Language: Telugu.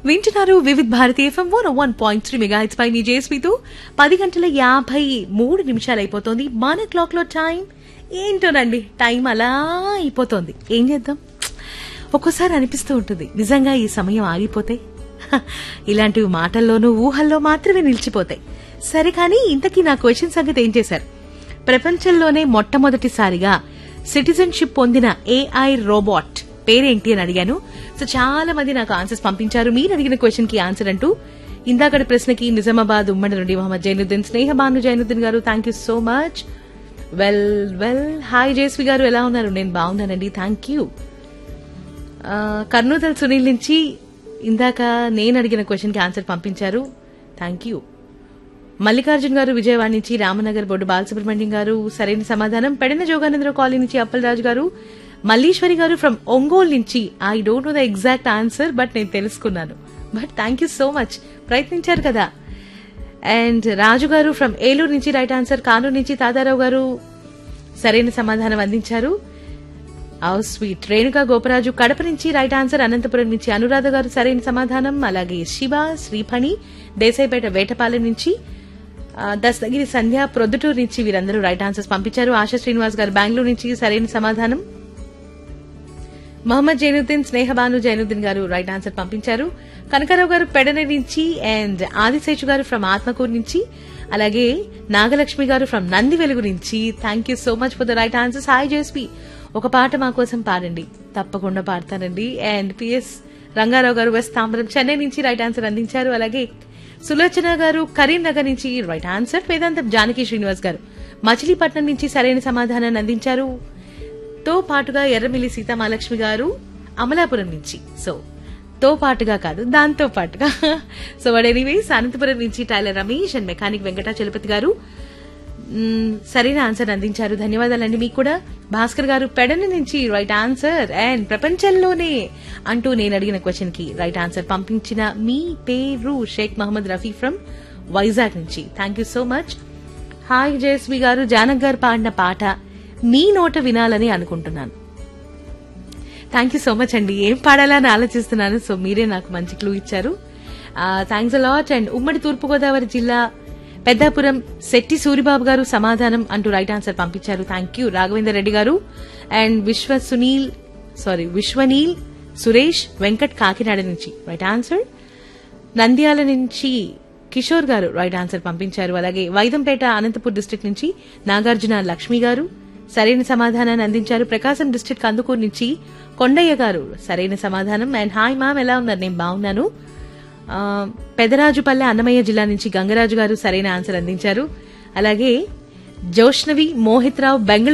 వింటున్నారు Vividh Bharati FM one one point three megahertz పై మీ జేఎస్పీతో పది గంటల యాభై మూడు నిమిషాలు అయిపోతుంది మన క్లాక్ లో టైం ఏంటోనండి టైం అలా అయిపోతుంది ఏం చేద్దాం ఒక్కోసారి అనిపిస్తూ ఉంటుంది నిజంగా ఈ సమయం ఆగిపోతే హ, ఇలాంటివి మాటల్లోనూ ఊహల్లో మాత్రమే నిలిచిపోతాయి సరే కానీ ఇంతకీ నా క్వశ్చన్ సంగతి ఏం చేశారు ప్రపంచంలోనే మొట్టమొదటిసారిగా సిటిజన్షిప్ పొందిన ఏఐ రోబోట్ పేరేంటి అని అడిగాను సో చాలా మంది నాకు ఆన్సర్స్ పంపించారు మీరు అడిగిన క్వశ్చన్ కి ఆన్సర్ అంటూ ఇందాకటి ప్రశ్నకి నిజామాబాద్ ఉమ్మడి నుండి Mohammed Zainuddin Snehabanu Zainuddin garu thank you so much well well hi Jaswi garu ఎలా ఉన్నారు నేను బాగున్నానండి థ్యాంక్ యూ ఆ, కర్నూతల్ సునీల్ నుంచి ఇందాక నేను అడిగిన క్వశ్చన్ కి ఆన్సర్ పంపించారు థ్యాంక్ యూ మల్లికార్జున్ గారు విజయవాడ నుంచి రామనగర్ బొడ్డు బాలసుబ్రహ్మణ్యం గారు సరైన సమాధానం పెడన జోగానందరావు కాలనీ నుంచి అప్పలరాజు గారు మల్లీశ్వరి గారు ఫ్రమ్ ఒంగోలు నుంచి I don't know the exact answer but నేను తెలుసుకున్నాను but thank you so much ప్రయత్నించారు కదా అండ్ రాజు గారు ఫ్రమ్ ఏలూరు నుంచి రైట్ ఆన్సర్ కానూరు నుంచి తాతారావు గారు సరైన సమాధానం అందించారు ఔ స్వీట్ రేణుకా గోపరాజు కడప నుంచి రైట్ ఆన్సర్ అనంతపురం నుంచి అనురాధ గారు సరైన సమాధానం అలాగే శివ శ్రీఫణి దేశాయిపేట వేటపాలెం నుంచి ఆ, దస్తగిరి సంధ్య ప్రొద్దుటూరు నుంచి వీరందరూ రైట్ ఆన్సర్స్ పంపించారు ఆశా శ్రీనివాస్ గారు బెంగళూరు నుంచి సరైన సమాధానం మహమ్మద్ జైనుద్దీన్ స్నేహబాను జైనుద్దీన్ గారు రైట్ ఆన్సర్ పంపించారు కనకారావు గారు పెడన నుంచి అండ్ ఆదిశేషు గారు ఫ్రమ్ ఆత్మకూరు నుంచి అలాగే నాగలక్ష్మి గారు ఫ్రమ్ నంది వెలుగు నుంచి thank you so much for the right answers hi JSP ఒక పాట మా కోసం పాడండి తప్పకుండా పాడతానండి అండ్ పిఎస్ రంగారావు గారు వెస్ట్ తాంబరం చెన్నై నుంచి రైట్ ఆన్సర్ అందించారు అలాగే సులోచన గారు కరీంనగర్ నుంచి రైట్ ఆన్సర్ వేదాంతం జానకి శ్రీనివాస్ గారు మచిలీపట్నం నుంచి సరైన సమాధానాన్ని అందించారు తో పాటుగా ఎర్రమిల్లి సీతామహాలక్ష్మి గారు అమలాపురం నుంచి సో తో పాటుగా కాదు దాంతో పాటుగా సో వాడు ఎనీవేస్ అనంతపురం నుంచి tailor Ramesh and mechanic Venkatachalapathi garu మ్మ్, సరైన ఆన్సర్ అందించారు ధన్యవాదాలండి మీకు కూడా భాస్కర్ గారు పెడన నుంచి రైట్ ఆన్సర్ అండ్ ప్రపంచంలోనే అంటూ నేను అడిగిన క్వశ్చన్ కి రైట్ ఆన్సర్ పంపించిన మీ పేరు షేక్ మహమ్మద్ రఫీ ఫ్రమ్ వైజాగ్ నుంచి thank you so much hi Jayaswi garu Janak గారు పాడిన పాట మీ నోట వినాలని అనుకుంటున్నాను థ్యాంక్ యూ సో మచ్ అండి ఏం పాడాలని ఆలోచిస్తున్నాను సో మీరే నాకు మంచి క్లూ ఇచ్చారు థ్యాంక్స్ అలాట్ అండ్ ఉమ్మడి తూర్పుగోదావరి జిల్లా పెద్దాపురం శెట్టి సూరిబాబు గారు సమాధానం అంటూ రైట్ ఆన్సర్ పంపించారు thank you Raghavender Reddy garu and Vishwa Sunil sorry Vishwanil Suresh Venkat Kakinada నుంచి రైట్ ఆన్సర్ నంద్యాల నుంచి కిషోర్ గారు రైట్ ఆన్సర్ పంపించారు అలాగే వైదంపేట అనంతపూర్ డిస్టిక్ నుంచి నాగార్జున లక్ష్మి గారు సరైన సమాధానాన్ని అందించారు ప్రకాశం డిస్టిక్ కందుకూరు నుంచి కొండయ్య గారు సరైన సమాధానం అండ్ హాయ్ మామ్ ఎలా ఉన్నారు నేను బాగున్నాను ఆ, పెదరాజుపల్లె అన్నమయ్య జిల్లా నుంచి గంగరాజు గారు సరైన ఆన్సర్ అందించారు అలాగే జోష్నవి మోహిత్ రావు బెంగళూరు